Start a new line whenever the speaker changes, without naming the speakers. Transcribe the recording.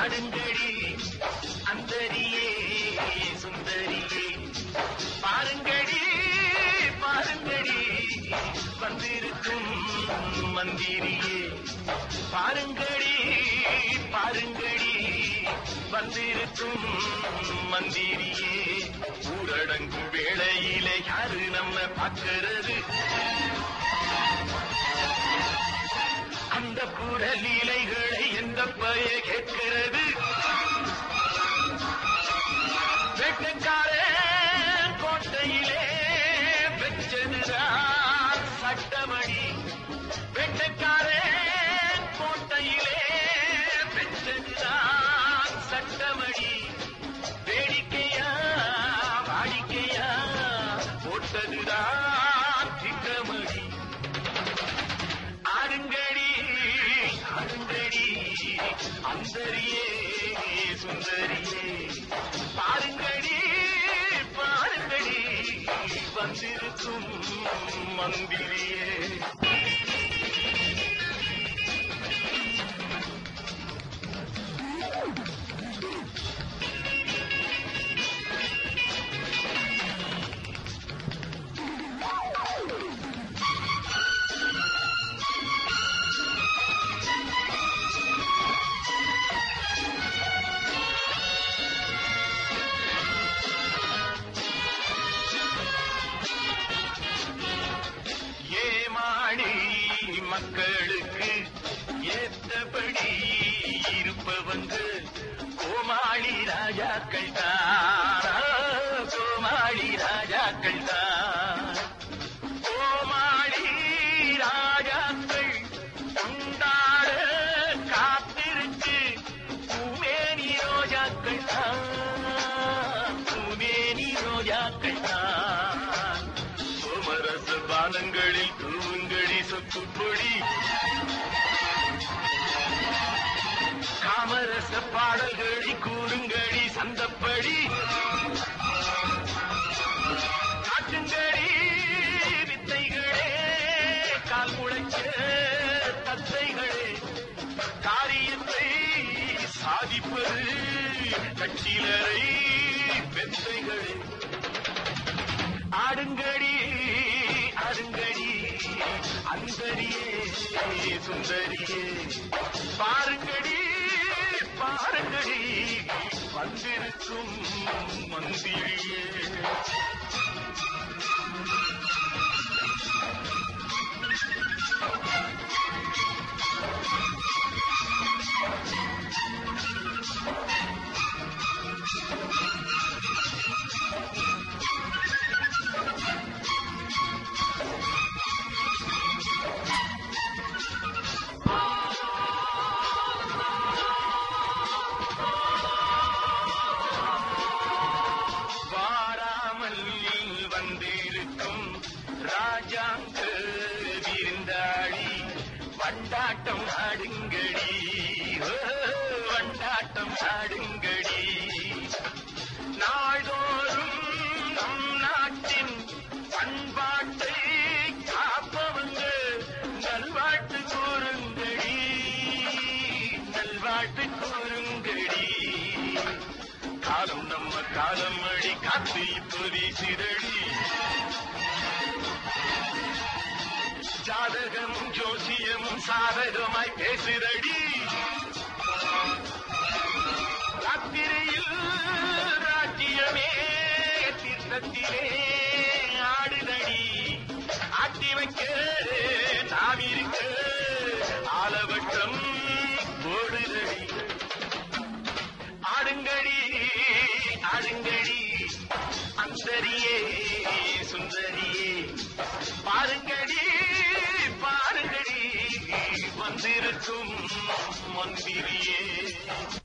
ஆடுங்கடி அந்தரியே சுந்தரியே பாருங்கடி பாருங்கடி வந்திருக்கும் மந்திரியே பாருங்கடி பாருங்கடி வந்திருக்கும் மந்திரியே ஊரடங்கு வேளையிலே யாரு நம்ம பார்க்கிறது அந்த புறலீலைகளை எந்த பய கேட்கிறது வெட்டக்காரன் கோட்டையிலே வெச்சதுதான் சட்டமடி வெட்டக்காரன் கோட்டையிலே வெச்சதுதான் சட்டமடி வேடிக்கையா வாடிக்கையா போட்டதுதான் திட்டமடி ஆடுங்கடி ஆடுங்கடி அந்தரியே சுந்தரியே பாருங்கடி பாருங்கடி வந்திருக்கும் மந்திரியே ஏமாடி மக்களுக்கு ஏத்தபடி இருப்பவங்க கோமாளி ராஜாக்கள் தான் கோமாளி ராஜாக்கள் தான் கோமாளி ராஜாக்கள் கொண்டாட காத்திருக்கு பூமேனி ரோஜாக்கள் தான் பூமேனி ரோஜாக்கள் தான் சோமரச பானங்களில் தூங்கடி சொத்துப்பொடி காமரச பாடல்களை கூறுங்கடி சந்தப்படி காட்டுங்கடி வித்தைகளே கால் முளைச்ச தத்தைகளே காரியத்தை சாதிப்பது கட்சிலரை வெத்தைகளே ஆடுங்கடி ஆடுங்கடி அந்தரியே சுந்தரியே பாருங்கடி பாருங்கடி வந்திருக்கும் மந்திரியே வாராமல் வந்திருக்கும் ராஜாங்க விருந்தாளி வண்டாட்டம் ஆடுங்கடி ஓ, வண்டாட்டம் ஆடுங்கடி நாள்தோறும் நம் நாட்டின் பண்பாட்டை காப்பவங்க நல்வாழ்த்து கூறுங்கடி நல்வாழ்த்து கூறுங்கடி காலம் நம்ம காலம் அடி காத்து இப்போ வீசிதடி ஜாதகமும் ஜோசியமும் சாதகமாய் பேசுதடி ராத்திரியில் ராஜ்யமே தீர்த்தத்திலே ஆடுதடி ஆட்டி வைக்க நாவிருக்க ஆலவட்டம் ஓடுதடி ஆடுங்கடி ஆடுங்கடி அந்தரியே சுந்தரியே பாருங்கடி பாருங்கடி வந்திருக்கும் மந்திரியே